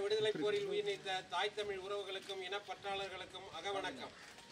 விடுதலை போரில் உயிர் நீத்த தாய் தமிழ் உறவுகளுக்கும் இனப்பற்றாளர்களுக்கும் அகவணக்கம்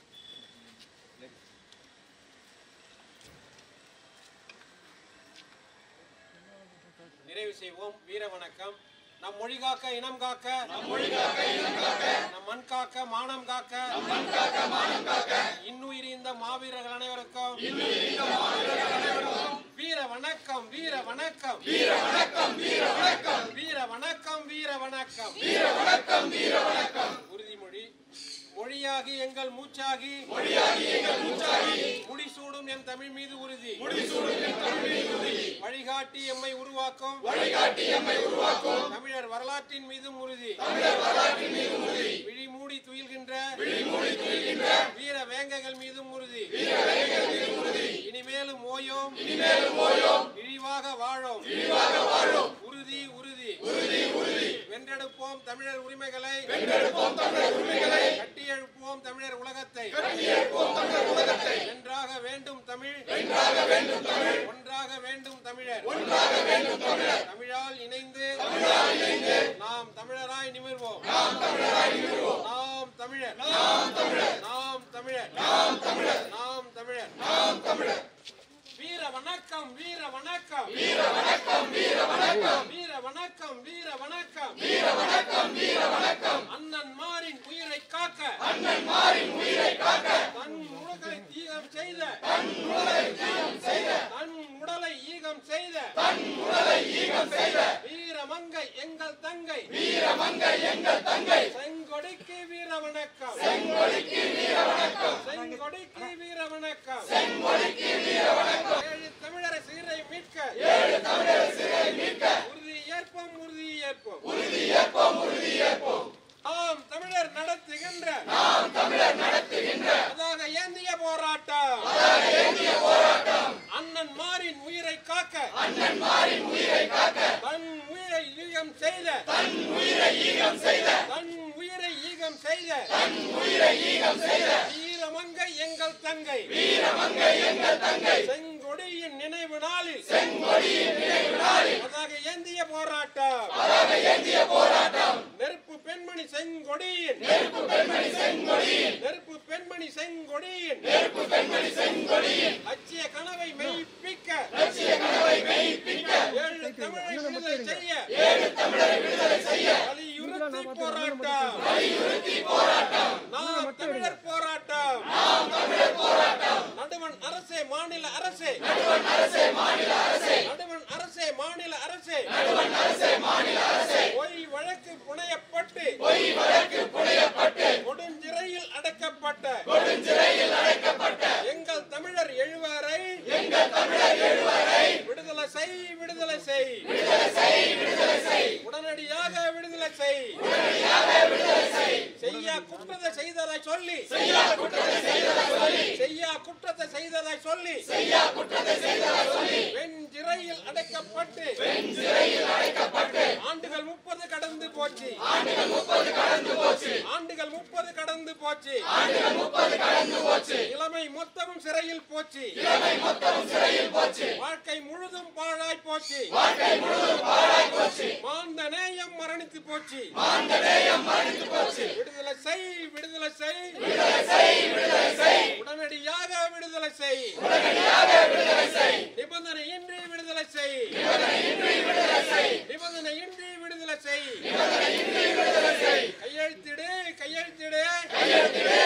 நிறைவு செய்வோம் வீர வணக்கம் நம் மொழி காக்க இனம் காக்க நம் மொழி காக்க இனம் காக்க நம் மண் காக்க மானம் காக்க நம் மண் காக்க மானம் காக்க இன்னுயிர் இந்த மாவீரர்கள் அனைவருக்கும் இன்னுயிர் இந்த மாவீரர்கள் அனைவருக்கும் வீர வணக்கம் வீர வணக்கம் வீர வணக்கம் வீர வணக்கம் வீர வணக்கம் வீர வணக்கம் வீர வணக்கம் வீர வணக்கம் உறுதிமொழி மொழியாகி எங்கள் மூச்சாகி மொழியாகி எங்கள் மூச்சாகி முடிசூடும் என் தமிழ் மீது உறுதி முடிசூடும் என் தமிழ் மீது உறுதி வழிகாட்டி எம்மை உருவாக்கும் வழிகாட்டி எம்மை உருவாக்கும் தமிழர் வரலாற்றின் மீதும் உறுதி தமிழர் வரலாற்றின் மீதும் உறுதி விழி மூடி துயில்கின்ற விழி மூடி துயில்கின்ற வீர வேங்கைகள் மீதும் உறுதி வீர வேங்கைகள் மீதும் உறுதி இனிமேலும் ஓயோம் இனிமேலும் ஓயோம் இழிவாக வாழோம் இழிவாக வாழோம் உறுதி உறுதி உறுதி உறுதி வென்றெடுப்போம் தமிழர் உரிமைகளை வென்றெடுப்போம் தமிழர் உரிமைகளை கட்டி எழுப்புவோம் தமிழர் உலகத்தை கட்டி எழுப்புவோம் தமிழர் உலகத்தை வென்றாக வேண்டும் தமிழ் வென்றாக வேண்டும் தமிழ் ஒன்றாக வேண்டும் தமிழர் ஒன்றாக வேண்டும் தமிழர் தமிழால் இணைந்து தமிழால் இணைந்து நாம் தமிழராய் நிமிர்வோம் நாம் தமிழராய் நிமிர்வோம் நாம் தமிழர் நாம் தமிழர் நாம் தமிழர் நாம் தமிழர் நாம் தமிழர் நாம் தமிழர் வீர வணக்கம் வீர வணக்கம் வீர வணக்கம் வீர வணக்கம் வீர வணக்கம் வீர வணக்கம் வீர வணக்கம் வீர வணக்கம் அண்ணன் மாரின் உயிரை காக்க அண்ணன் மாரின் உயிரை காக்க தன் உடலை தீகம் செய்த தன் உடலை தீகம் செய்த தன் உடலை ஈகம் செய்த தன் உடலை ஈகம் செய்த வீரமங்கை எங்கள் தங்கை வீரமங்கை எங்கள் தங்கை செங்கொடிக்கு வீர வணக்கம் செங்கொடிக்கு வீர வணக்கம் செங்கொடிக்கு வீர வணக்கம் செங்கொடிக்கு வீர வணக்கம் ஏழு தமிழரை சீரை மீட்க ஏழு தமிழரை சீரை மீட்க உறுதி ஏற்போம் உறுதி ஏற்போம் உறுதி ஏற்போம் உறுதி ஏற்போம் நாம் தமிழர் நடத்துகின்ற நாம் தமிழர் நடத்துகின்ற அதாக ஏந்திய போராட்டம் அதாக ஏந்திய போராட்டம் அண்ணன் மாரின் உயிரை காக்க அண்ணன் மாரின் உயிரை காக்க தன் உயிரை ஈகம் செய்த தன் உயிரை ஈகம் செய்த தன் உயிரை ஈகம் செய்த தன் உயிரை ஈகம் செய்த வீரமங்கை எங்கள் தங்கை வீரமங்கை எங்கள் தங்கை செங்கொடியின் நினைவு நாளில் செங்கொடியின் நினைவு நாளில் அதாக ஏந்திய போராட்டம் அதாக ஏந்திய போராட்டம் நெருப்பு பெண்மணி செங்கொடியின் நெருப்பு பெண்மணி செங்கொடியின் நெருப்பு பெண்மணி செங்கொடியின் நெருப்பு பெண்மணி செங்கொடியின் லட்சிய கனவை மெய்ப்பிக்க லட்சிய கனவை மெய்ப்பிக்க ஏழு தமிழரை விடுதலை செய்ய ஏழு தமிழரை விடுதலை செய்ய வலியுறுத்தி போராட்டம் வலியுறுத்தி போராட்டம் நாம் தமிழர் போராட்டம் நாம் தமிழர் போராட்டம் நடுவன் அரசே மாநில அரசே நடுவன் அரசே மாநில அரசே நடுவன் அரசே மாநில அரசே நடுவன் அரசே மாநில அரசே பொய் வழக்கு புனையப்பட்டு பொய் வழக்கு புனையப்பட்டு கொடுஞ்சிறையில் அடைக்கப்பட்ட கொடுஞ்சிறையில் அடைக்கப்பட்ட எங்கள் தமிழர் எழுவரை எங்கள் தமிழர் எழுவரை விடுதலை செய் விடுதலை செய் விடுதலை செய் விடுதலை செய் உடனடியாக விடுதலை செய் உடனடியாக விடுதலை செய் செய்யா குற்றத்தை செய்ததை சொல்லி செய்யா குற்றத்தை செய்ததை சொல்லி செய்யா குற்றத்தை செய்ததை சொல்லி செய்யா குற்றத்தை செய்ததை சொல்லி வெஞ்சிறையில் அடைக்கப்பட்டு வெஞ்சிறையில் அடைக்கப்பட்டு ஆண்டுகள் முப்பது கடந்து போச்சு ஆண்டுகள் முப்பது கடந்து போச்சு ஆண்டுகள் முப்பது கடந்து போச்சு ஆண்டுகள் முப்பது கடந்து போச்சு இளமை மொத்தமும் சிறையில் போச்சு இளமை மொத்தமும் சிறையில் போச்சு வாழ்க்கை முழுதும் பாழாய் போச்சு வாழ்க்கை முழுதும் பாழாய் போச்சு மாந்த நேயம் மரணித்து போச்சு மாந்த நேயம் மரணித்து போச்சு விடுதலை செய் விடுதலை செய் விடுதலை செய் விடுதலை செய் உடனடியாக விடுதலை செய் உடனடியாக விடுதலை செய் நிபந்தனையின்றி விடுதலை செய் நிபந்தனையின்றி விடுதலை செய் நிபந்தனையின்றி விடுதலை செய் நிபந்தனையின்றி விடுதலை செய் கையெழுத்திடு கையெழுத்திடு கையெழுத்திடு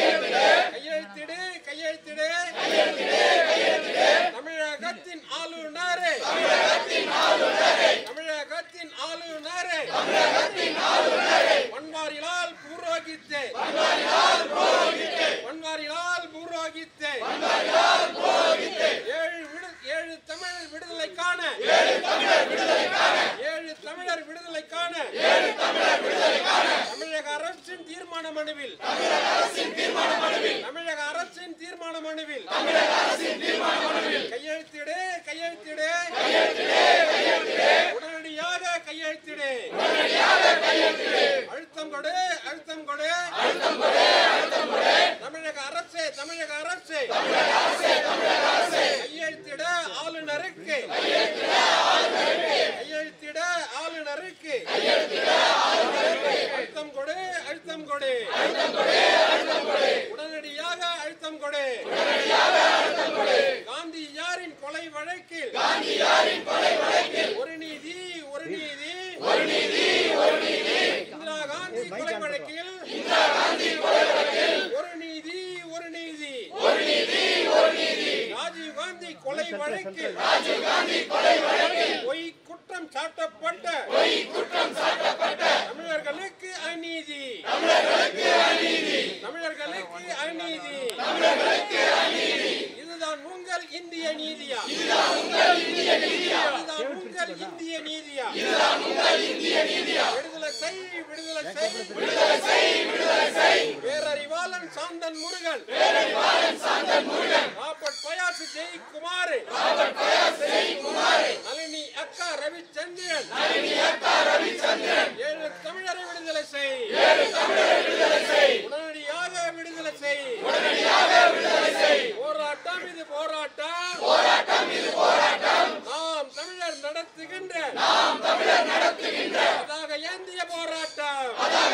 கையெழுத்திடு கையெழுத்திடு கையெழுத்திடு கையெழுத்திடு தமிழகத்தின் ஆளுநரே தமிழகத்தின் ஆளுநரே தமிழகத்தின் ஆளுநரே தமிழகத்தின் ஆளுநரே வன்வாரிலால் புரோகித்தே வன்வாரிலால் புரோகித்தே வன்வாரிலால் புரோகித்தே வன்வாரிலால் புரோகித்தே ஏழு விடு ஏழு தமிழர் விடுதலைக்கான ஏழு தமிழர் விடுதலைக்கான ஏழு தமிழர் விடுதலைக்கான ஏழு தமிழர் விடுதலைக்கான தமிழக அரசின் தீர்மான மனுவில் தமிழக அரசின் தீர்மான மனுவில் தமிழக அரசின் தீர்மான மனுவில் தமிழக அரசின் தீர்மான மனுவில் கையெழுத்திடு கையெழுத்திடு கையெழுத்திடு கையெழுத்திடு உடனடியாக கையெழுத்திடு உடனடியாக கையெழுத்திடு அழுத்தம் கொடு அழுத்தம் கொடு அழுத்தம் கொடு அழுத்தம் கொடு தமிழக அரசே தமிழக அரசே தமிழக அரசே தமிழக அரசே கையெழுத்திட ஆளுநருக்கு கையெழுத்திட ஆளுநருக்கு கையெழுத்திட ஆளுநருக்கு கையெழுத்திட ஆளுநருக்கு அழுத்தம் கொடு காந்தி யாரின் கொலை வழக்கில் ஒரு நீதி ஒரு நீதி இந்திரா காந்தி கொலை வழக்கில் ஒரு நீதி ஒரு நீதி ராஜீவ் காந்தி கொலை வழக்கில் பொய் குற்றம் சாட்டப்பட்ட தமிழர்களுக்கு அநீதி தமிழர்களுக்கு அநீதி இதுதான் உங்கள் இந்திய நீதியா இதுதான் உங்கள் இந்திய நீதியா விடுதலை செய் விடுதலை செய் பேரறிவாளன் சாந்தன் முருகன் ராபர்ட் பயாசு ஜெயக்குமார் நளினி அக்கா ரவிச்சந்திரன் ஏழு தமிழரை விடுதலை செய் உடனடியாக விடுதலை செய் போராட்டம் இது போராட்டம் நாம் தமிழர் நடத்துகின்ற அதாக ஏந்திய போராட்டம்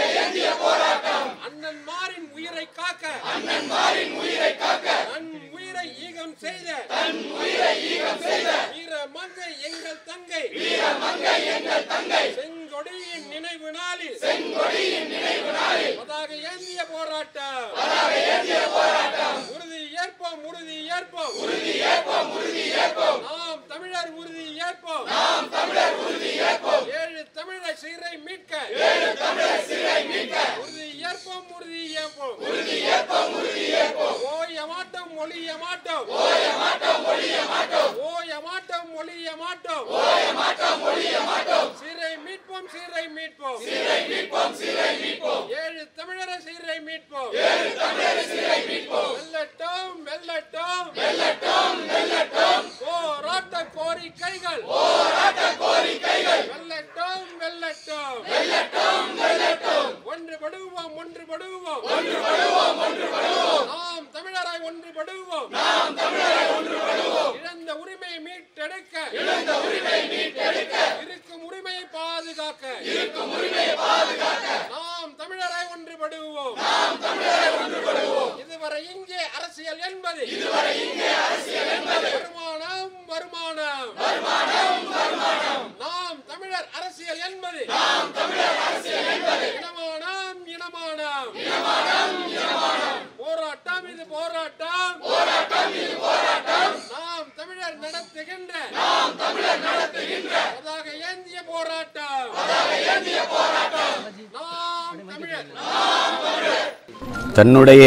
அண்ணன் மாரின் உயிரை காக்க அண்ணன் மாரின் உயிரை காக்க தன் உயிரை ஈகம் செய்த தன் உயிரை ஈகம் செய்த வீர மங்கை எங்கள் தங்கை வீர மங்கை எங்கள் தங்கை செங்கொடியின் நினைவு நாளில் செங்கொடியின் நினைவு நாளில் அதாக ஏந்திய போராட்டம் அதாக ஏந்திய போராட்டம் உறுதி ஏற்போம் உறுதி ஏற்போம் உறுதி ஏற்போம் உறுதி ஏற்போம் நாம் தமிழர் உறுதி ஏற்போம் நாம் தமிழர் உறுதி ஏற்போம் ஏழு தமிழர் சிறை மீட்க ஏழு தமிழர் சிறை மீட்க உறுதி ஏற்போம் உறுதி ஏற்போம் உறுதி ஏற்போம் உறுதி ஏற்போம் ஓய மாட்டோம் ஒளிய மாட்டோம் ஓய மாட்டோம் ஒளிய மாட்டோம் ஓய மாட்டோம் ஒளிய மாட்டோம் ஓய மாட்டோம் ஒளிய மாட்டோம் சிறை மீட்போம் சிறை மீட்போம் சிறை மீட்போம் சிறை மீட்போம் ஏழு தமிழரை சிறை மீட்போம் ஏழு தமிழரை சிறை மீட்போம் வெல்லட்டும் வெல்லட்டும் வெல்லட்டும் வெல்லட்டும் போராட்ட கோரிக்கைகள் போராட்ட கோரிக்கைகள் வெல்லட்டும் வெல்லட்டும் வெல்லட்டும் வெல்லட்டும் ஒன்றுபடுவோம் ஒன்றுபடுவோம் ஒன்றுபடுவோம் ஒன்றுபடுவோம் நாம் தமிழராய் ஒன்றுபடுவோம் நாம் தமிழராய் ஒன்றுபடுவோம் இழந்த உரிமையை மீட்டெடுக்க இழந்த உரிமையை மீட்டெடுக்க இருக்கும் உரிமையை பாதுகாக்க இருக்கும் உரிமையை பாதுகாக்க நாம் தமிழராய் ஒன்றுபடுவோம் நாம் தமிழராய் ஒன்றுபடுவோம் இதுவரை இங்கே அரசியல் என்பது இதுவரை இங்கே அரசியல் என்பது வருமானம் வருமானம் வருமானம் வருமானம் நாம் தமிழர் அரசியல் என்பது நாம் தமிழர் அரசியல் என்பது இனமானம் இனமானம் இனமானம் இனமானம் போராட்டம் இது போராட்டம் போராட்டம் இது போராட்டம் நாம் தமிழர் நடத்துகின்ற நாம் தமிழர் நடத்துகின்ற அதாக ஏந்திய போராட்டம் அதாக ஏந்திய போராட்டம் நாம் தமிழர் தன்னுடைய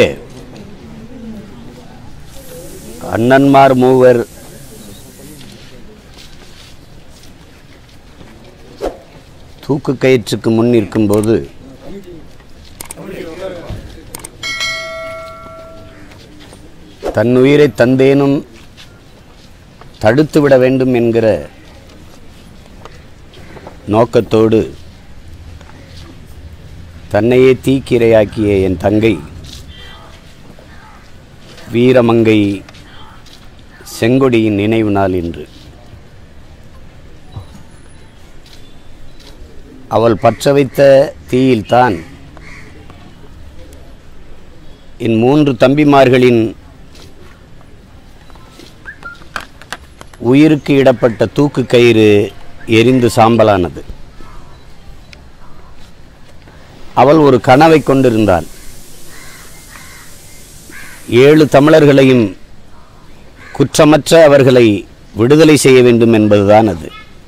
அண்ணன்மார் மூவர் தூக்கு கயிற்றுக்கு முன் இருக்கும்போது தன் உயிரை தந்தேனும் தடுத்துவிட வேண்டும் என்கிற நோக்கத்தோடு தன்னையே தீக்கிரையாக்கிய என் தங்கை வீரமங்கை செங்கொடியின் நினைவு நாள் இன்று அவள் பற்ற வைத்த தீயில்தான் என் மூன்று தம்பிமார்களின் உயிருக்கு இடப்பட்ட தூக்கு கயிறு எரிந்து சாம்பலானது அவள் ஒரு கனவை கொண்டிருந்தாள் ஏழு தமிழர்களையும் குற்றமற்ற அவர்களை விடுதலை செய்ய வேண்டும் என்பதுதான் அது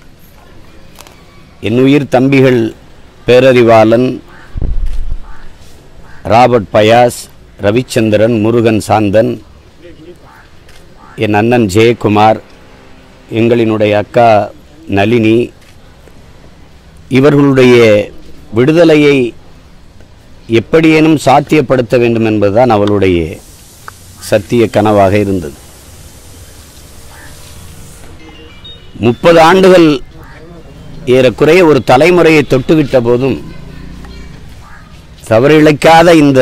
என் உயிர் தம்பிகள் பேரறிவாளன் ராபர்ட் பயாஸ் ரவிச்சந்திரன் முருகன் சாந்தன் என் அண்ணன் ஜெயக்குமார் எங்களினுடைய அக்கா நளினி இவர்களுடைய விடுதலையை எப்படியேனும் சாத்தியப்படுத்த வேண்டும் என்பதுதான் அவளுடைய சத்திய கனவாக இருந்தது முப்பது ஆண்டுகள் ஏறக்குறைய ஒரு தலைமுறையை தொட்டுவிட்ட போதும் தவறிழைக்காத இந்த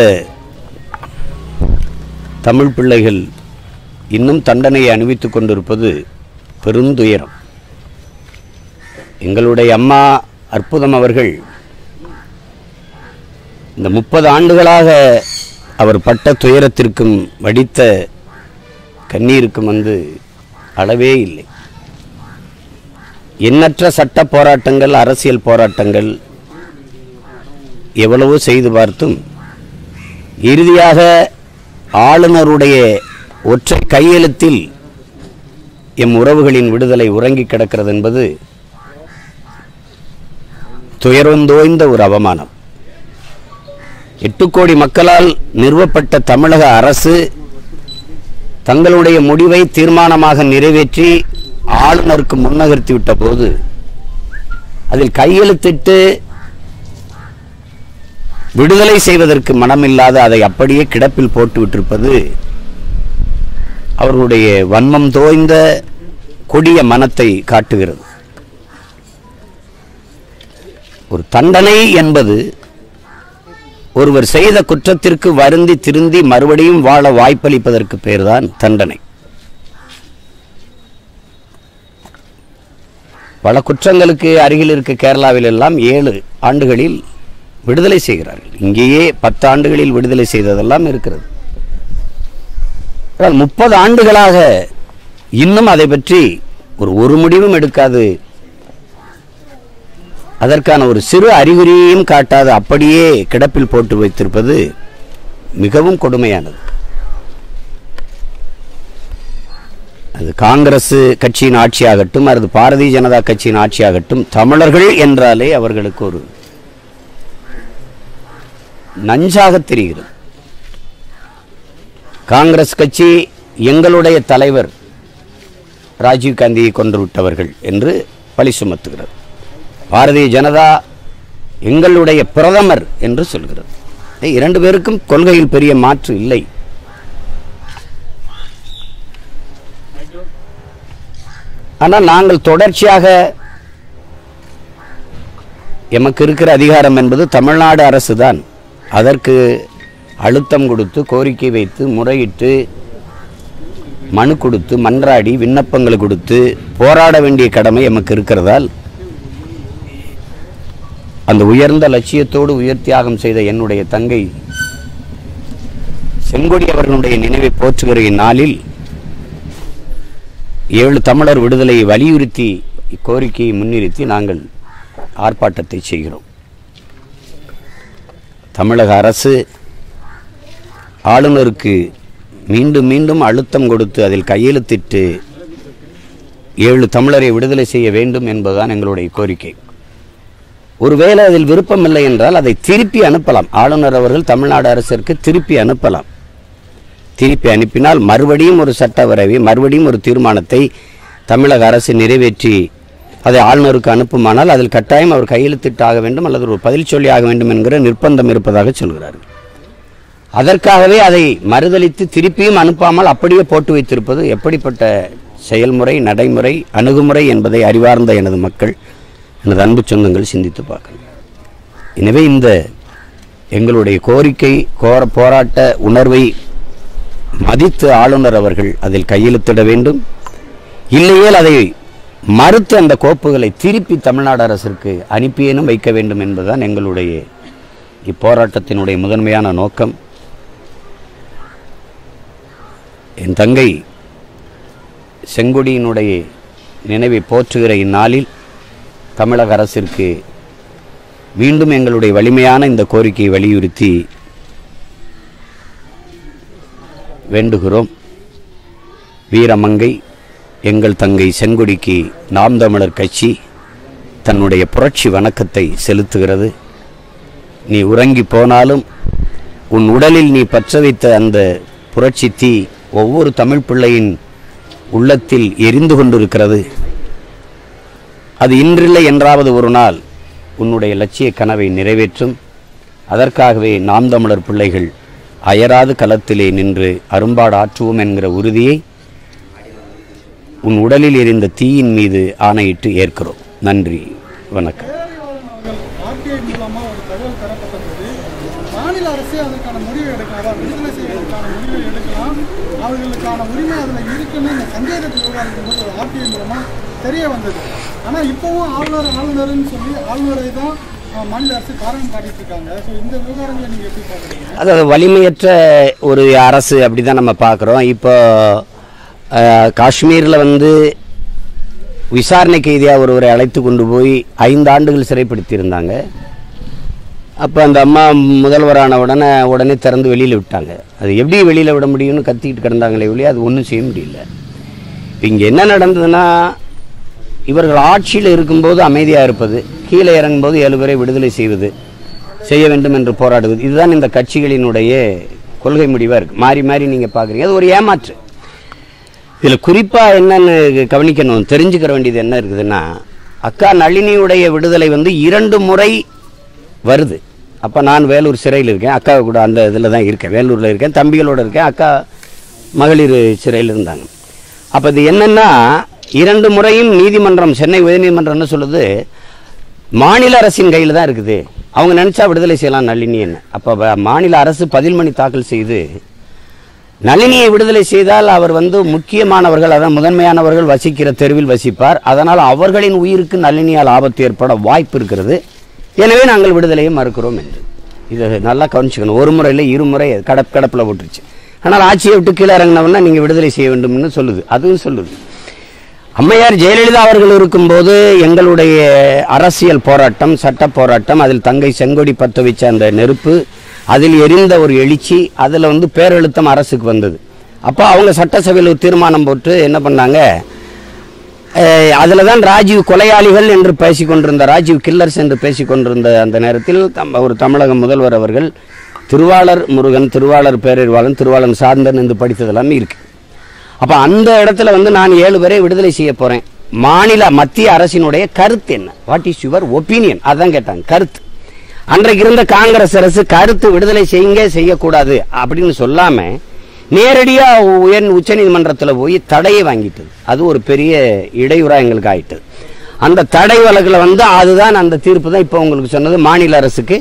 தமிழ் பிள்ளைகள் இன்னும் தண்டனையை அணிவித்துக் கொண்டிருப்பது பெருந்துயரம் எங்களுடைய அம்மா அற்புதம் அவர்கள் இந்த முப்பது ஆண்டுகளாக அவர் பட்ட துயரத்திற்கும் வடித்த கண்ணீருக்கும் வந்து அளவே இல்லை எண்ணற்ற சட்ட போராட்டங்கள் அரசியல் போராட்டங்கள் எவ்வளவோ செய்து பார்த்தும் இறுதியாக ஆளுநருடைய ஒற்றை கையெழுத்தில் எம் உறவுகளின் விடுதலை உறங்கி கிடக்கிறது என்பது துயரந்தோய்ந்த ஒரு அவமானம் எட்டு கோடி மக்களால் நிறுவப்பட்ட தமிழக அரசு தங்களுடைய முடிவை தீர்மானமாக நிறைவேற்றி ஆளுநருக்கு முன்னகர்த்தி விட்ட போது அதில் கையெழுத்திட்டு விடுதலை செய்வதற்கு மனமில்லாத அதை அப்படியே கிடப்பில் போட்டு விட்டிருப்பது அவர்களுடைய வன்மம் தோய்ந்த கொடிய மனத்தை காட்டுகிறது ஒரு தண்டனை என்பது ஒருவர் செய்த குற்றத்திற்கு வருந்தி திருந்தி மறுபடியும் வாழ வாய்ப்பளிப்பதற்கு பேர்தான் தண்டனை பல குற்றங்களுக்கு அருகில் இருக்க கேரளாவில் எல்லாம் ஏழு ஆண்டுகளில் விடுதலை செய்கிறார்கள் இங்கேயே பத்து ஆண்டுகளில் விடுதலை செய்ததெல்லாம் இருக்கிறது ஆனால் முப்பது ஆண்டுகளாக இன்னும் அதை பற்றி ஒரு ஒரு முடிவும் எடுக்காது அதற்கான ஒரு சிறு அறிகுறியையும் காட்டாது அப்படியே கிடப்பில் போட்டு வைத்திருப்பது மிகவும் கொடுமையானது அது காங்கிரஸ் கட்சியின் ஆட்சியாகட்டும் அல்லது பாரதிய ஜனதா கட்சியின் ஆட்சியாகட்டும் தமிழர்கள் என்றாலே அவர்களுக்கு ஒரு நஞ்சாக தெரிகிறது காங்கிரஸ் கட்சி எங்களுடைய தலைவர் ராஜீவ் காந்தியை கொன்று விட்டவர்கள் என்று பழி சுமத்துகிறது பாரதிய ஜனதா எங்களுடைய பிரதமர் என்று சொல்கிறது ஏய், இரண்டு பேருக்கும் கொள்கையில் பெரிய மாற்று இல்லை ஆனால் நாங்கள் தொடர்ச்சியாக எமக்கு இருக்கிற அதிகாரம் என்பது தமிழ்நாடு அரசு தான் அதற்கு அழுத்தம் கொடுத்து கோரிக்கை வைத்து முறையிட்டு மனு கொடுத்து மன்றாடி விண்ணப்பங்கள் கொடுத்து போராட வேண்டிய கடமை எமக்கு இருக்கிறதால் அந்த உயர்ந்த லட்சியத்தோடு உயிர் தியாகம் செய்த என்னுடைய தங்கை செங்கொடி அவர்களுடைய நினைவை போற்றுகிற இந்நாளில் ஏழு தமிழர் விடுதலையை வலியுறுத்தி இக்கோரிக்கையை முன்னிறுத்தி நாங்கள் ஆர்ப்பாட்டத்தை செய்கிறோம் தமிழக அரசு ஆளுநருக்கு மீண்டும் மீண்டும் அழுத்தம் கொடுத்து அதில் கையெழுத்திட்டு ஏழு தமிழரை விடுதலை செய்ய வேண்டும் என்பதுதான் எங்களுடைய கோரிக்கை ஒருவேளை அதில் விருப்பமில்லை என்றால் அதை திருப்பி அனுப்பலாம் ஆளுநர் அவர்கள் தமிழ்நாடு அரசிற்கு திருப்பி அனுப்பலாம் திருப்பி அனுப்பினால் மறுபடியும் ஒரு சட்ட வரைவை மறுபடியும் ஒரு தீர்மானத்தை தமிழக அரசு நிறைவேற்றி அதை ஆளுநருக்கு அனுப்புமானால் அதில் கட்டாயம் அவர் கையெழுத்திட்டாக வேண்டும் அல்லது ஒரு பதில் சொல்லி ஆக வேண்டும் என்கிற நிர்பந்தம் இருப்பதாக சொல்கிறார்கள் அதற்காகவே அதை மறுதளித்து திருப்பியும் அனுப்பாமல் அப்படியே போட்டு வைத்திருப்பது எப்படிப்பட்ட செயல்முறை நடைமுறை அணுகுமுறை என்பதை அறிவார்ந்த எனது மக்கள் எனது அன்பு சொந்தங்கள் சிந்தித்து பார்க்கணும் எனவே இந்த எங்களுடைய கோரிக்கை கோர போராட்ட உணர்வை மதித்து ஆளுநர் அவர்கள் அதில் கையெழுத்திட வேண்டும் இல்லையேல் அதை மறுத்து அந்த கோப்புகளை திருப்பி தமிழ்நாடு அரசிற்கு அனுப்பியேனும் வைக்க வேண்டும் என்பதுதான் எங்களுடைய இப்போராட்டத்தினுடைய முதன்மையான நோக்கம் என் தங்கை செங்கொடியினுடைய நினைவை போற்றுகிற இந்நாளில் தமிழக அரசிற்கு மீண்டும் எங்களுடைய வலிமையான இந்த கோரிக்கையை வலியுறுத்தி வேண்டுகிறோம் வீரமங்கை எங்கள் தங்கை செங்கொடிக்கு நாம் தமிழர் கட்சி தன்னுடைய புரட்சி வணக்கத்தை செலுத்துகிறது நீ உறங்கி போனாலும் உன் உடலில் நீ பற்ற வைத்த அந்த புரட்சி தீ ஒவ்வொரு தமிழ் பிள்ளையின் உள்ளத்தில் எரிந்து கொண்டிருக்கிறது அது இன்றில்லை என்றாவது ஒரு நாள் உன்னுடைய லட்சிய கனவை நிறைவேற்றும் அதற்காகவே நாம் தமிழர் பிள்ளைகள் அயராது களத்திலே நின்று அரும்பாடு ஆற்றுவோம் என்கிற உறுதியை உன் உடலில் எரிந்த தீயின் மீது ஆணையிட்டு ஏற்கிறோம் நன்றி வணக்கம் ஆர்டிஐ மூலமா ஒரு தகவல் பெறப்பட்டது மாநில அரசே அதற்கான முடிவை எடுக்கலாம் அதாவது விடுதலை செய்வதற்கான முடிவை எடுக்கலாம் அவர்களுக்கான உரிமை அதில் இருக்குன்னு இந்த சந்தேகத்தை விவகாரத்தின் போது ஒரு ஆர்டிஐ மூலமா தெரிய வந்தது ஆனால் இப்போவும் ஆளுநர் ஆளுநர்னு சொல்லி ஆளுநரை தான் அஹ், மாநில அரசு காரணம் காட்டிட்டு இருக்காங்க ஸோ இந்த விவகாரங்களை நீங்க எப்படி பாக்குறீங்க அதாவது வலிமையற்ற ஒரு அரசு அப்படிதான் நம்ம பார்க்குறோம் இப்போ அஹ், காஷ்மீர்ல வந்து விசாரணை கைதியாக ஒருவரை அழைத்து கொண்டு போய் ஐந்து ஆண்டுகள் சிறைப்படுத்தியிருந்தாங்க அப்போ அந்த அம்மா முதல்வரான உடனே உடனே திறந்து வெளியில் விட்டாங்க அது எப்படி வெளியில் விட முடியும்னு கத்திக்கிட்டு கிடந்தாங்களே வெளியே அது ஒன்றும் செய்ய முடியல இப்போ இங்கே என்ன நடந்ததுன்னா இவர்கள் ஆட்சியில் இருக்கும்போது அமைதியாக இருப்பது கீழே இறங்கும்போது ஏழு பேரை விடுதலை செய்வது செய்ய வேண்டும் என்று போராடுவது இதுதான் இந்த கட்சிகளினுடைய கொள்கை முடிவாக இருக்குது மாறி மாறி நீங்கள் பார்க்குறீங்க அது ஒரு ஏமாற்று இதில் குறிப்பாக என்னன்னு கவனிக்கணும் தெரிஞ்சுக்கிற வேண்டியது என்ன இருக்குதுன்னா அக்கா நளினியுடைய விடுதலை வந்து இரண்டு முறை வருது அப்போ நான் வேலூர் சிறையில் இருக்கேன் அக்கா கூட அந்த இதில் தான் இருக்கேன் வேலூரில் இருக்கேன் தம்பிகளோட இருக்கேன் அக்கா மகளிர் சிறையில் இருந்தாங்க அப்போ இது என்னன்னா இரண்டு முறையும் நீதிமன்றம் சென்னை உயர்நீதிமன்றம் என்ன சொல்லுது மாநில அரசின் கையில் தான் இருக்குது அவங்க நினைச்சா விடுதலை செய்யலாம் நளினி என்ன அப்போ மாநில அரசு பதில் மணி தாக்கல் செய்து நளினியை விடுதலை செய்தால் அவர் வந்து முக்கியமானவர்கள் அதான் முதன்மையானவர்கள் வசிக்கிற தெருவில் வசிப்பார் அதனால் அவர்களின் உயிருக்கு நளினியால் ஆபத்து ஏற்பட வாய்ப்பு இருக்கிறது எனவே நாங்கள் விடுதலையை மறுக்கிறோம் என்று இதை நல்லா கவனிச்சுக்கணும் ஒரு முறை இல்லை இருமுறை கடப் கடப்பில் போட்டுருச்சு ஆனால் ஆட்சியை விட்டு கீழே இறங்கினவொன்னா நீங்கள் விடுதலை செய்ய வேண்டும்னு சொல்லுது அதுவும் சொல்லுது அம்மையார் ஜெயலலிதா அவர்கள் இருக்கும்போது எங்களுடைய அரசியல் போராட்டம் சட்ட போராட்டம் அதில் தங்கை செங்கொடி பற்ற வச்ச அந்த நெருப்பு அதில் எரிந்த ஒரு எழுச்சி அதில் வந்து பேரெழுத்தம் அரசுக்கு வந்தது அப்போ அவங்க சட்டசபையில் ஒரு தீர்மானம் போட்டு என்ன பண்ணாங்க அதில் தான் ராஜீவ் கொலையாளிகள் என்று பேசிக் கொண்டிருந்த ராஜீவ் கில்லர்ஸ் என்று பேசிக் கொண்டிருந்த அந்த நேரத்தில் தம் ஒரு தமிழக முதல்வர் அவர்கள் திருவாளர் முருகன் திருவாளர் பேரறிவாளன் திருவாளன் சார்ந்தன் என்று படித்ததெல்லாமே இருக்கு அப்ப அந்த இடத்துல வந்து நான் ஏழு பேரை விடுதலை செய்ய போறேன் மாநில மத்திய அரசினுடைய கருத்து என்ன வாட் இஸ் யுவர் ஒப்பீனியன் அதான் கேட்டாங்க கருத்து அன்றைக்கு இருந்த காங்கிரஸ் அரசு கருத்து விடுதலை செய்யுங்க செய்யக்கூடாது அப்படின்னு சொல்லாம நேரடியா உயர் உச்சநீதிமன்றத்தில் போய் தடையை வாங்கிட்டது அது ஒரு பெரிய இடையூறா எங்களுக்கு ஆயிட்டது அந்த தடை வழக்குல வந்து அதுதான் அந்த தீர்ப்பு தான் இப்போ உங்களுக்கு சொன்னது மாநில அரசுக்கு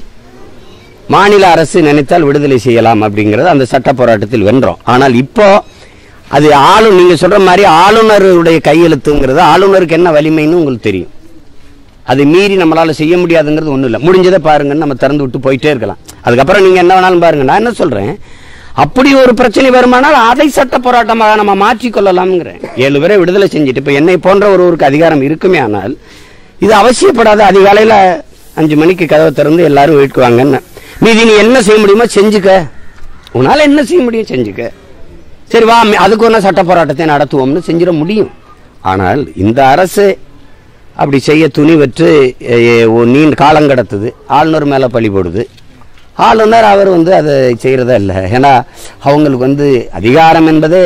மாநில அரசு நினைத்தால் விடுதலை செய்யலாம் அப்படிங்கிறது அந்த சட்ட போராட்டத்தில் வென்றோம் ஆனால் இப்போ அது ஆளு நீங்க சொல்ற மாதிரி ஆளுநருடைய கையெழுத்துங்கிறது ஆளுநருக்கு என்ன வலிமைன்னு உங்களுக்கு தெரியும் அது மீறி நம்மளால செய்ய முடியாதுங்கிறது ஒண்ணும் இல்லை முடிஞ்சதை பாருங்கன்னு நம்ம திறந்து விட்டு போயிட்டே இருக்கலாம் அதுக்கப்புறம் நீங்க என்ன வேணாலும் பாருங்க நான் என்ன சொல்றேன் அப்படி ஒரு பிரச்சனை வருமானால் அதை சட்ட போராட்டமாக நம்ம மாற்றிக்கொள்ளலாம்ங்கிறேன் ஏழு பேரை விடுதலை செஞ்சுட்டு இப்ப என்னை போன்ற ஒருவருக்கு அதிகாரம் இருக்குமே ஆனால் இது அவசியப்படாத அதிகாலையில அஞ்சு மணிக்கு கதவை திறந்து எல்லாரும் வீட்டுக்குவாங்கன்னு மீதி நீ என்ன செய்ய முடியுமோ செஞ்சுக்க உன்னால என்ன செய்ய முடியும் செஞ்சுக்க சரி வா மி- அதுக்கு ஒன்று சட்ட போராட்டத்தை நடத்துவோம்னு செஞ்சிட முடியும் ஆனால் இந்த அரசு அப்படி செய்ய துணிவற்று எ, எ, ஒரு நீண்ட காலம் கடத்துது ஆளுநர் மேலே பழி போடுது ஆளுநர் அவர் வந்து அதை செய்கிறதா இல்லை ஏன்னா அவங்களுக்கு வந்து அதிகாரம் என்பதே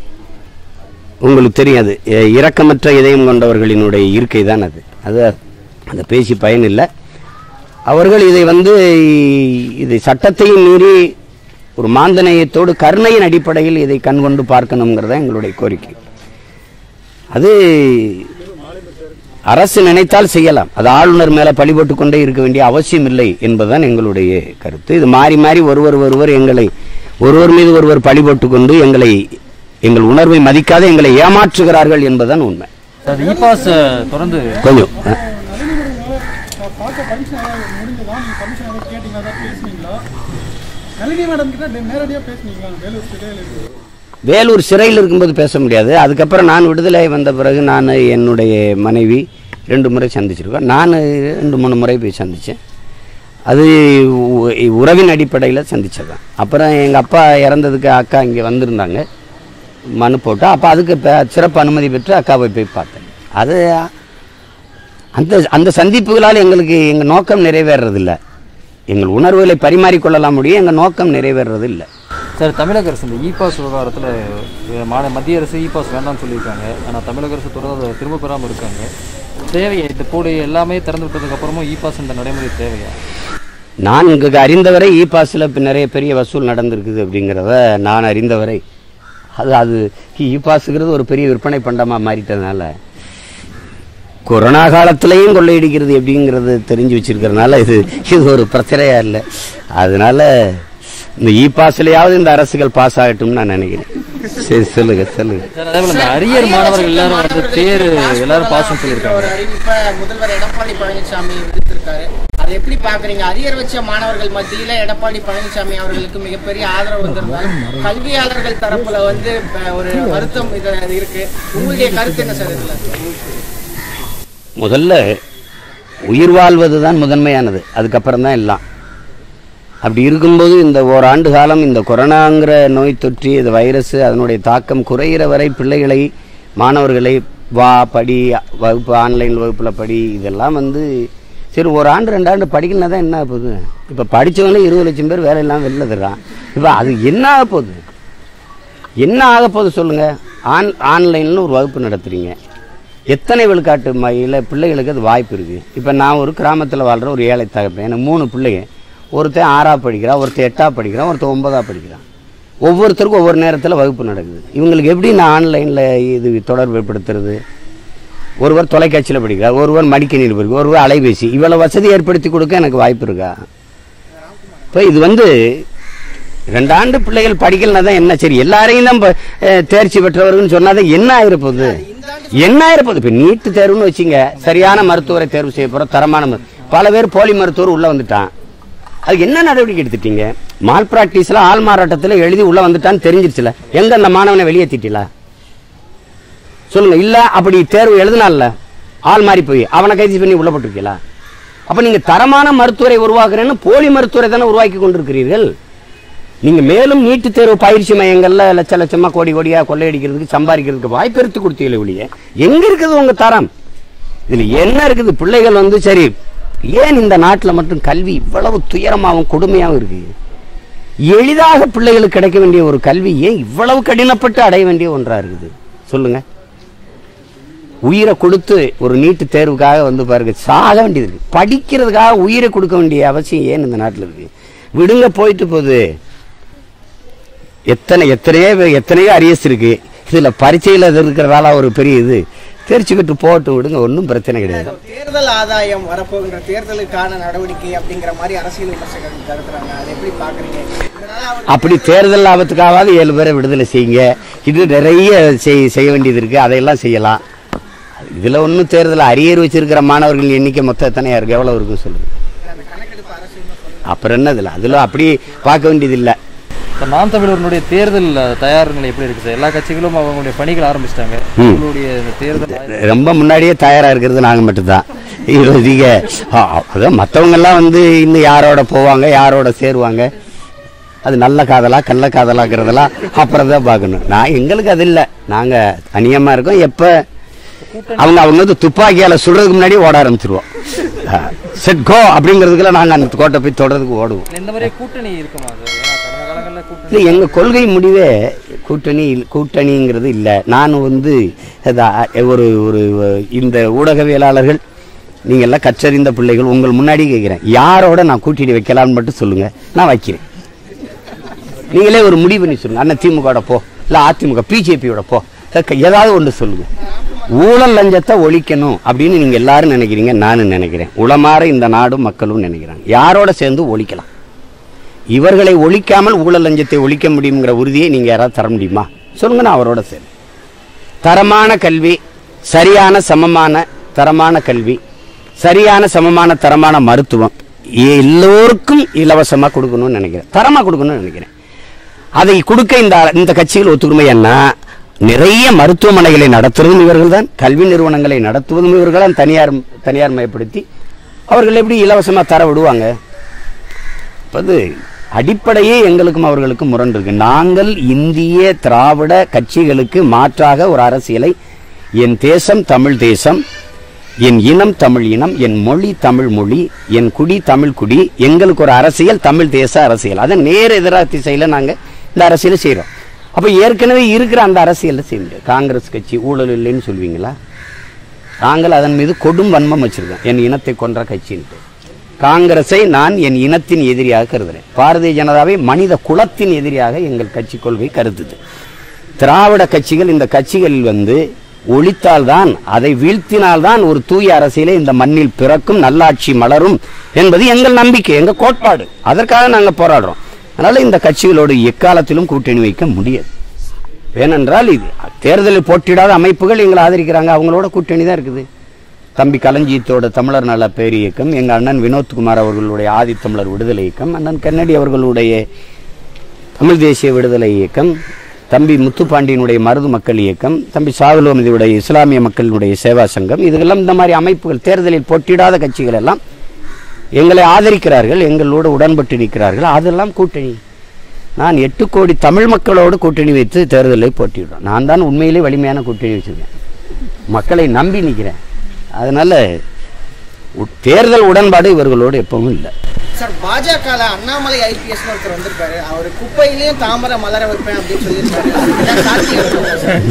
உங்களுக்கு தெரியும் அது எ, இரக்கமற்ற இதயம் கொண்டவர்களினுடைய இருக்கை தான் அது அது அதை பேசி பயன் இல்லை அவர்கள் இதை வந்து இதை சட்டத்தையும் மீறி ஒரு மாந்தநேயத்தோடு கருணையின் அடிப்படையில் இதை கண்கொண்டு பார்க்கணுங்கிறத எங்களுடைய கோரிக்கை அது அரசு நினைத்தால் செய்யலாம் அது ஆளுநர் மேல பழி போட்டுக் கொண்டே இருக்க வேண்டிய அவசியம் இல்லை என்பதுதான் எங்களுடைய கருத்து இது மாறி மாறி ஒருவர் ஒருவர் எங்களை ஒருவர் மீது ஒருவர் பழி போட்டுக் கொண்டு எங்களை எங்கள் உணர்வை மதிக்காத எங்களை ஏமாற்றுகிறார்கள் என்பதுதான் உண்மை சார் இ பாஸ் தொடர்ந்து கொஞ்சம் அஹ், நளினி மேடம் பார்க்க பர்மிஷன் ஏதாவது முடிஞ்சதா நீங்க பர்மிஷன் ஏதாவது கேட்டீங்களா ஏதாவது பேசுனீங்களா நளினி மேடம் கிட்ட நே- நேரடியா பேசுனீங்களா வேலூர் சிறையில் இருக்கு வேலூர் சிறையில் இருக்கும்போது பேச முடியாது அதுக்கப்புறம் நான் விடுதலை வந்த பிறகு நான் என்னுடைய மனைவி ரெண்டு முறை சந்திச்சிருக்கோம் நான் ரெண்டு மூணு முறை போய் சந்தித்தேன் அது உ- உறவின் அடிப்படையில் சந்திச்சதான் அப்புறம் எங்கள் அப்பா இறந்ததுக்கு அக்கா இங்கே வந்திருந்தாங்க மனு போட்டு அப்போ அதுக்கு ப- சிறப்பு அனுமதி பெற்று அக்காவை போய் பார்த்தேன் அது அந்த அந்த சந்திப்புகளால் எங்களுக்கு எங்கள் நோக்கம் நிறைவேறதில்லை எங்கள் உணர்வுகளை பரிமாறிக்கொள்ளலாம் முடியும் எங்கள் நோக்கம் நிறைவேறது இல்லை சார் தமிழக அரசு இந்த இ பாஸ் விவகாரத்தில் மாநில மத்திய அரசு இ பாஸ் வேண்டாம்னு சொல்லியிருக்காங்க ஆனால் தமிழக அரசு தொடர்ந்து அதை திரும்ப பெறாமல் இருக்காங்க தேவையா இந்த கூடை எல்லாமே திறந்து விட்டதுக்கு அப்புறமும் இ பாஸ் இந்த நடைமுறை தேவையா நான் இங்கு அறிந்தவரை இ பாஸில் இப்போ நிறைய பெரிய வசூல் நடந்திருக்குது அப்படிங்கிறத நான் அறிந்தவரை அது அது இ பாஸுங்கிறது ஒரு பெரிய விற்பனை பண்டமாக மாறிட்டதுனால கொரோனா காலத்திலையும் கொள்ளையடிக்கிறது எப்படிங்கிறது தெரிஞ்சு வச்சிருக்கிறதுனால இது இது ஒரு பிரச்சனையா இல்லை அதனால இந்த இ பாஸ்லயாவது இந்த அரசுகள் பாஸ் ஆகட்டும்னு நான் நினைக்கிறேன் சரி சொல்லுங்க சொல்லுங்க சார் அதே போல இந்த அரியர் மாணவர்கள் எல்லாரும் வந்து தேர் எல்லாரும் பாஸ்ன்னு சொல்லியிருக்காங்க ஒரு அறிவிப்பை முதல்வர் எடப்பாடி பழனிசாமி விடுத்திருக்காரு அதை அதை எப்படி பாக்குறீங்க அரியர் வச்ச மாணவர்கள் மத்தியில எடப்பாடி பழனிசாமி அவர்களுக்கு மிகப்பெரிய ஆதரவு வந்திருந்தாலும் கல்வியாளர்கள் தரப்புல வந்து இப்ப ஒரு வருத்தம் இது இருக்கு உங்களுடைய கருத்து என்ன சார் இதுல முதல்ல உயிர் வாழ்வது தான் முதன்மையானது அதுக்கப்புறம் தான் எல்லாம் அப்படி இருக்கும்போது இந்த ஓராண்டு காலம் இந்த கொரோனாங்கிற நோய் தொற்று இந்த வைரஸ் அதனுடைய தாக்கம் குறையிற வரை பிள்ளைகளை மாணவர்களை வா படி வகுப்பு ஆன்லைன் வகுப்பில் படி இதெல்லாம் வந்து சரி ஒரு ஆண்டு ரெண்டு ஆண்டு படிக்கலனா தான் என்ன ஆக போகுது இப்போ படித்தவங்களே இருபது லட்சம் பேர் வேலை இல்லாமல் வெளில தர்றான் இப்போ அது என்ன ஆக போகுது என்ன ஆக போகுது சொல்லுங்க ஆன் ஆன்லைனில் ஒரு வகுப்பு நடத்துறீங்க எத்தனை விழுக்காட்டு மையில் பிள்ளைகளுக்கு அது வாய்ப்பு இருக்குது இப்போ நான் ஒரு கிராமத்தில் வாழ்கிற ஒரு ஏழை தகப்பேன் எனக்கு மூணு பிள்ளைங்க ஒருத்தன் ஆறாவது படிக்கிறான் ஒருத்தன் எட்டாவது படிக்கிறான் ஒருத்தன் ஒன்பதாவது படிக்கிறான் ஒவ்வொருத்தருக்கும் ஒவ்வொரு நேரத்தில் வகுப்பு நடக்குது இவங்களுக்கு எப்படி நான் ஆன்லைனில் இது தொடர்பு ஏற்படுத்துறது ஒருவர் தொலைக்காட்சியில் படிக்கிறார் ஒருவர் மடிக்கணினி படிக்கிறார் ஒருவர் அலைபேசி இவ்வளோ வசதி ஏற்படுத்தி கொடுக்க எனக்கு வாய்ப்பு இருக்கா இப்போ இது வந்து ரெண்டாண்டு பிள்ளைகள் படிக்கலனா தான் என்ன சரி எல்லாரையும் தான் ப- அஹ், தேர்ச்சி பெற்றவர்கள்னு சொன்னாதான் என்ன ஆயிருப்போகுது என்ன ஆயிருப்போகுது இப்போ நீட்டு தேர்வுன்னு வச்சுங்க சரியான மருத்துவரை தேர்வு செய்ய போகிற தரமான மரு- பல பேர் போலி மருத்துவர் உள்ளே வந்துட்டான் அதுக்கு என்ன நடவடிக்கை எடுத்துட்டீங்க மால் பிராக்டிஸில் ஆள் மாறாட்டத்தில் எழுதி உள்ளே வந்துட்டான்னு தெரிஞ்சிருச்சுல எங்க அந்த மாணவனை வெளியேற்றிட்டீங்களா சொல்லுங்க இல்ல அப்படி தேர்வு எழுதினால ஆள் மாறி போய் அவனை கைது பண்ணி உள்ள போட்டிருக்கீங்களா அப்ப நீங்க தரமான மருத்துவரை உருவாக்குறேன்னு போலி மருத்துவரை தானே உருவாக்கி கொண்டிருக்கிறீர்கள் நீங்க மேலும் நீட்டு தேர்வு பயிற்சி மையங்கள்ல லட்ச லட்சமா கோடி கோடியா கொள்ளையடிக்கிறதுக்கு சம்பாதிக்கிறதுக்கு வாய்ப்பு எடுத்து கொடுத்தீங்களே ஒழிய எங்க இருக்குது உங்க தரம் இதுல என்ன இருக்குது பிள்ளைகள் வந்து சரி ஏன் இந்த நாட்டுல மட்டும் கல்வி இவ்வளவு துயரமாகவும் கொடுமையாகவும் இருக்கு எளிதாக பிள்ளைகளுக்கு கிடைக்க வேண்டிய ஒரு கல்வி ஏன் இவ்வளவு கடினப்பட்டு அடைய வேண்டிய ஒன்றா இருக்குது சொல்லுங்க உயிரை கொடுத்து ஒரு நீட்டு தேர்வுக்காக வந்து பாருங்க சாக வேண்டியது இருக்கு படிக்கிறதுக்காக உயிரை கொடுக்க வேண்டிய அவசியம் ஏன் இந்த நாட்டில் இருக்கு விடுங்க போயிட்டு போகுது எத்தனை எத்தனையோ வே- எத்தனையோ அரியஸ் இருக்கு இதுல பரீட்சையில் இருக்கிறதால ஒரு பெரிய இது தெரிச்சுக்கிட்டு போட்டு விடுங்க ஒன்றும் பிரச்சனை கிடையாது தேர்தல் ஆதாயம் வரப்போகின்ற தேர்தலுக்கான நடவடிக்கை அப்படிங்கிற மாதிரி அரசியல் விமர்சகர்கள் கருதுறாங்க அதை எப்படி பாக்குறீங்க இதனால அவர் அப்படி தேர்தல் லாபத்துக்காவது ஏழு பேரை விடுதலை செய்யுங்க இது நிறைய செய்- செய்ய வேண்டியது இருக்கு அதையெல்லாம் செய்யலாம் இதுல ஒன்றும் தேர்தல் அரியர் வச்சிருக்கிற மாணவர்கள் எண்ணிக்கை மொத்தம் எத்தனையா இருக்கு எவ்வளவு இருக்குன்னு சொல்லுங்க அந்த கணக்கெடுப்பு அரசு அப்புறம் என்ன இதுல அதுல அப்படி பார்க்க வேண்டியது இல்லை இப்போ நாம் தமிழர்களுடைய தேர்தல் தயார் நிலை எப்படி இருக்குது சார் எல்லா கட்சிகளும் அவங்களுடைய பணிகள் ஆரம்பிச்சிட்டாங்க ம். உங்களுடைய இந்த தேர்தல் ஆய- ரொம்ப முன்னாடியே தயாரா இருக்கிறது நாங்க மட்டும்தான் இப்போதைக்க ஆ, அதான் மத்தவங்க எல்லாம் வந்து இன்னும் யாரோட போவாங்க யாரோட சேருவாங்க அது நல்ல காதலா கள்ள காதலாங்கிறதெல்லாம் அப்புறம் தான் பார்க்கணும் நான் எங்களுக்கு அது இல்லை நாங்க தனியமா இருக்கோம் எப்ப அவங்க அவங்க வந்து துப்பாக்கியால சுடுறதுக்கு முன்னாடி ஓட ஆரம்பிச்சிருவோம் செட் கோ அப்படிங்கிறதுக்குள்ள நாங்க அந்த கோட்டை போய் தொடறதுக்கு ஓடுவோம் இந்த மாதிரியே கூட்டணி இருக்குமா சார் ஏன்னா கடந்த காலங்களில் கூட்டணி இல்லை எங்கள் கொள்கை முடிவே கூட்டணி இல்ல- கூட்டணிங்கிறது இல்லை நான் வந்து அது அ- ஒரு ஒரு இந்த ஊடகவியலாளர்கள் நீங்கள் எல்லாம் கற்றறிந்த பிள்ளைகள் உங்கள் முன்னாடி கேட்குறேன் யாரோட நான் கூட்டணி வைக்கலாம்னு மட்டும் சொல்லுங்க நான் வைக்கிறேன் நீங்களே ஒரு முடிவு பண்ணி சொல்லுங்க அண்ணன் திமுகவோட போ இல்லை அதிமுக பிஜேபியோட போ இல்ல ஏதாவது ஒன்று சொல்லுங்க ஊழல் லஞ்சத்தை ஒழிக்கணும் அப்படின்னு நீங்க எல்லாரும் நினைக்கிறீங்க நானும் நினைக்கிறேன் உளமாற இந்த நாடும் மக்களும் நினைக்கிறாங்க யாரோட சேர்ந்து ஒழிக்கலாம் இவர்களை ஒழிக்காமல் ஊழல் லஞ்சத்தை ஒழிக்க முடியுங்கிற உறுதியை நீங்க யாராவது தர முடியுமா சொல்லுங்க நான் அவரோட சரி தரமான கல்வி சரியான சமமான தரமான கல்வி சரியான சமமான தரமான மருத்துவம் எல்லோருக்கும் இலவசமா கொடுக்கணும்னு நினைக்கிறேன் தரமா கொடுக்கணும்னு நினைக்கிறேன் அதை கொடுக்க இந்த இந்த கட்சிகள் ஒத்துக்கணுமே என்ன நிறைய மருத்துவமனைகளை நடத்துவதும் இவர்கள் தான் கல்வி நிறுவனங்களை நடத்துவதும் இவர்கள் தான் தனியார் தனியார் மயப்படுத்தி அவர்கள் எப்படி இலவசமா தர விடுவாங்க இப்ப அது அடிப்படையே எங்களுக்கும் அவர்களுக்கும் முரண் இருக்கு நாங்கள் இந்திய திராவிட கட்சிகளுக்கு மாற்றாக ஒரு அரசியலை என் தேசம் தமிழ் தேசம் என் இனம் தமிழ் இனம் என் மொழி தமிழ் மொழி என் குடி தமிழ் குடி எங்களுக்கு ஒரு அரசியல் தமிழ் தேச அரசியல் அதை நேர் எதிராக திசையில நாங்க இந்த அரசியலை செய்றோம் அப்ப ஏற்கனவே இருக்கிற அந்த அரசியலை செய்ய முடியாது காங்கிரஸ் கட்சி ஊழல் இல்லைன்னு சொல்வீங்களா நாங்கள் அதன் மீது கொடும் வன்மம் வச்சிருக்கோம் என் இனத்தை கொன்ற கட்சின்ட்டு காங்கிரஸை நான் என் இனத்தின் எதிரியாக கருதுறேன் பாரதிய ஜனதாவை மனித குலத்தின் எதிரியாக எங்கள் கட்சி கொள்கை கருதுது திராவிட கட்சிகள் இந்த கட்சிகளில் வந்து ஒழித்தால்தான் அதை வீழ்த்தினால்தான் ஒரு தூய அரசியலே இந்த மண்ணில் பிறக்கும் நல்லாட்சி மலரும் என்பது எங்கள் நம்பிக்கை எங்க கோட்பாடு அதற்காக நாங்க போராடுறோம் அதனால இந்த கட்சிகளோடு எக்காலத்திலும் கூட்டணி வைக்க முடியாது ஏனென்றால் இது தேர்தலில் போட்டியிடாத அமைப்புகள் எங்களை ஆதரிக்கிறாங்க அவங்களோட கூட்டணி தான் இருக்குது தம்பி களஞ்சியத்தோட தமிழர் நல பேர் இயக்கம் எங்கள் அண்ணன் வினோத்குமார் அவர்களுடைய ஆதித்தமிழர் விடுதலை இயக்கம் அண்ணன் கன்னடி அவர்களுடைய தமிழ் தேசிய விடுதலை இயக்கம் தம்பி முத்துப்பாண்டியனுடைய மருது மக்கள் இயக்கம் தம்பி சாகுலோமதியுடைய இஸ்லாமிய மக்களினுடைய சேவா சங்கம் இதுக்கெல்லாம் இந்த மாதிரி அமைப்புகள் தேர்தலில் போட்டியிடாத கட்சிகள் எல்லாம் எங்களை ஆதரிக்கிறார்கள் எங்களோடு உடன்பட்டு நிற்கிறார்கள் அதெல்லாம் கூட்டணி நான் எட்டு கோடி தமிழ் மக்களோடு கூட்டணி வைத்து தேர்தலில் போட்டியிடுறோம் நான் தான் உண்மையிலே வலிமையான கூட்டணி வச்சிருக்கேன் மக்களை நம்பி நிற்கிறேன் அதனால உ- தேர்தல் உடன்பாடு இவர்களோடு எப்பவும் இல்லை சார் பாஜகல அண்ணாமலை ஐபிஎஸ் ஒருத்தர் வந்திருக்காரு அவர் குப்பையிலயும் தாமரை மலர வைப்பேன் அப்படின்னு சொல்லியிருக்காரு இதான் சாத்தியம் இருக்குங்களா சார்?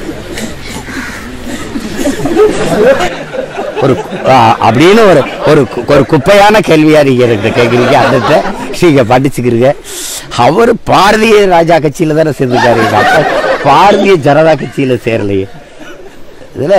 ஒரு ஆ, அப்படின்னு ஒரு ஒரு கு- ஒரு குப்பையான கேள்வியா நீங்க எனக்கு கேட்குறீங்க அடுத்த நீங்க படிச்சுக்கிறீங்க அவர் பாரதிய ராஜா கட்சியில தானே சேர்ந்துருக்காரு எங்க அப்பா பாரதிய ஜனதா கட்சியில சேரலையே இதுல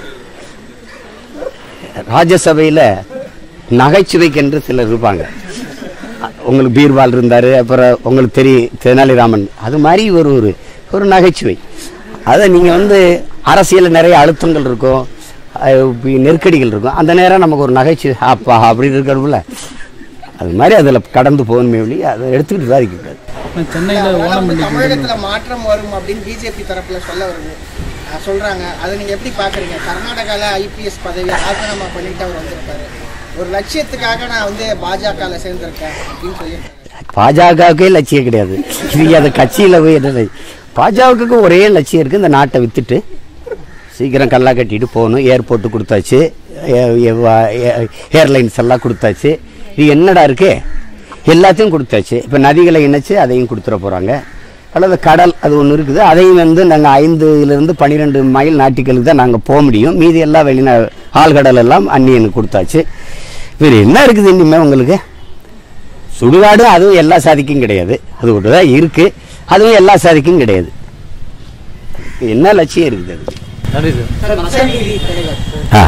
ராஜ்யசபையில நகைச்சுவைக்கென்று சிலர் இருப்பாங்க உங்களுக்கு பீர்பால் இருந்தாரு அப்புறம் உங்களுக்கு தெரியும் தெனாலிராமன் அது மாதிரி ஒரு ஒரு ஒரு நகைச்சுவை அதை நீங்க வந்து அரசியலில் நிறைய அழுத்தங்கள் இருக்கும் அஹ் இப்படி நெருக்கடிகள் இருக்கும் அந்த நேரம் நமக்கு ஒரு நகைச்சுவை அப்பா அப்படின்னு இருக்கணும்ல அது மாதிரி அதில் கடந்து போகணுமே ஒழிய அதை எடுத்துக்கிட்டு தான் இருக்கக்கூடாது சென்னையில் அதனால ஓணம் வந்து பண்டிகை தமிழகத்துல மாற்றம் வரும் அப்படின்னு பிஜேபி தரப்புல சொல்ல வருது அஹ் சொல்றாங்க அதை நீங்க எப்படி பாக்குறீங்க கர்நாடகால ஐபிஎஸ் பதவி ராஜினாமா பண்ணிட்டு அவர் வந்திருக்காரு ஒரு லட்சியத்துக்காக நான் வந்து பாஜகல சேர்ந்திருக்கேன் அப்படின்னு சொல்லியிருக்காரு பாஜகவுக்கே லட்சியம் கிடையாது நீங்க அந்த கட்சியில போய் என்ன பாஜகவுக்கு ஒரே லட்சியம் இருக்கு இந்த நாட்டை வித்துட்டு சீக்கிரம் கல்லா கட்டிட்டு போகணும் ஏர்போர்ட்டு கொடுத்தாச்சு ஏர்லைன்ஸ் எல்லாம் கொடுத்தாச்சு இது என்னடா இருக்கு எல்லாத்தையும் கொடுத்தாச்சு இப்போ நதிகளை இணைச்சு அதையும் கொடுத்துட போகிறாங்க அல்லது கடல் அது ஒன்று இருக்குது அதையும் வந்து நாங்கள் ஐந்துலேருந்து பன்னிரெண்டு மைல் நாட்டிகளுக்கு தான் நாங்கள் போக முடியும் மீதி எல்லாம் வெளிநா ஆழ்கடல் எல்லாம் அந்நியனுக்கு கொடுத்தாச்சு வேறு என்ன இருக்குது இனிமேல் உங்களுக்கு சுடுகாடு அதுவும் எல்லா சாதிக்கும் கிடையாது அது ஒன்று தான் இருக்கு அதுவும் எல்லா சாதிக்கும் கிடையாது என்ன லட்சியம் இருக்குது அது நன்றி சார் ஆ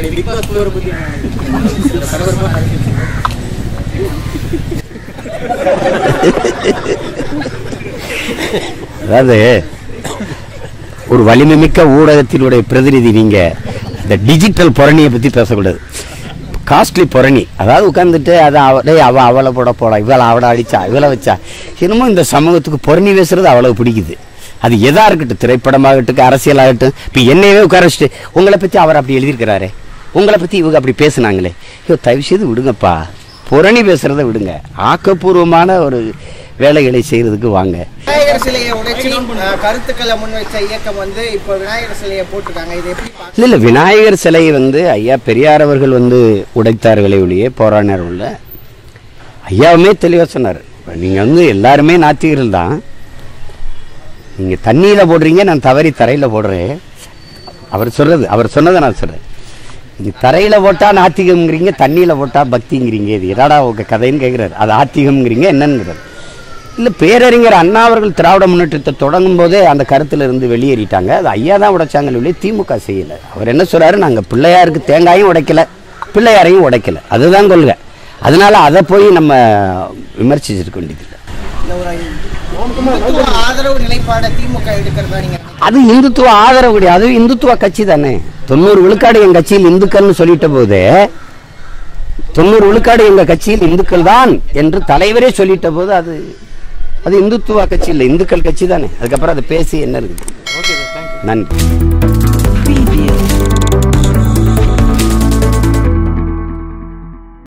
அதாவது ஒரு வலிமைமிக்க ஊடகத்தினுடைய பிரதிநிதி நீங்க இந்த டிஜிட்டல் புரணியை பத்தி பேசக்கூடாது காஸ்ட்லி புரணி அதாவது உட்காந்துட்டு அதை அவ டேய் அவ அவளை போட போடா இவளை அவளை அடிச்சா இவளை வச்சா என்னமோ இந்த சமூகத்துக்கு புரணி பேசுறது அவ்வளவு பிடிக்குது அது எதா இருக்கட்டும் திரைப்படமாகட்டும் அரசியலாகட்டும் இப்போ என்னையவே உட்கார வச்சுட்டு உங்களை பத்தி அவர் அப்படி எழுதியிருக்கிறாரே உங்களை பத்தி இவங்க அப்படி பேசுனாங்களே ஐயோ தயவு செய்து விடுங்கப்பா புரணி பேசுறதை விடுங்க ஆக்கப்பூர்வமான ஒரு வேலைகளை செய்யறதுக்கு வாங்க விநாயகர் சிலையை உடைச்சி அஹ், கருத்துக்களை முன்வைச்ச இயக்கம் வந்து இப்போ விநாயகர் சிலையை போட்டிருக்காங்க இதை எப்படி பாக்க- இல்ல இல்ல விநாயகர் சிலை வந்து ஐயா பெரியார் அவர்கள் வந்து உடைத்தார்களே ஒழிய போராடினார் உள்ள ஐயாவுமே தெளிவா சொன்னார் இப்ப நீங்க வந்து எல்லாருமே நாத்திகர்கள் தான் நீங்க தண்ணியில போடுறீங்க நான் தவறி தரையில போடுறேன் அவர் சொல்றது அவர் சொன்னதை நான் சொல்றேன் நீங்க தரையில போட்டா நாத்திகம்ங்கிறீங்க தண்ணியில போட்டா பக்திங்கிறீங்க இது என்னடா உங்க கதைன்னு கேட்கிறாரு அது ஆத்திகம்ங்கிறீங்க என்னங்கிறார் இல்ல பேரறிஞர் அண்ணா அவர்கள் திராவிட முன்னேற்றத்தை தொடங்கும் போதே அந்த கருத்துல இருந்து வெளியேறிட்டாங்க அது ஐயா தான் உடைச்சாங்க ஒழிய திமுக செய்யல அவர் என்ன சொல்றாரு நாங்க பிள்ளையாருக்கு தேங்காயும் உடைக்கல பிள்ளையாரையும் உடைக்கல அதுதான் கொள்கை அதனால அதை போய் நம்ம விமர்சிச்சிருக்க வேண்டியதில்லை இந்த ஒரு இந்துத்துவ ஆதரவு நிலைப்பாடை திமுக எடுக்கிறதா நீங்க அது இந்துத்துவ ஆதரவு கிடையாது அது இந்துத்துவ கட்சி தானே தொண்ணூறு விழுக்காடு என் கட்சியில் இந்துக்கள்னு சொல்லிட்ட போது தொண்ணூறு விழுக்காடு எங்க கட்சியில் இந்துக்கள் தான் என்று தலைவரே சொல்லிட்ட போது அது அது இந்துத்துவ கட்சி இல்லை இந்துக்கள் கட்சி தானே அதுக்கப்புறம் அதை பேசி என்ன இருக்குது ஓகே சார் தேங்க்யூ நன்றி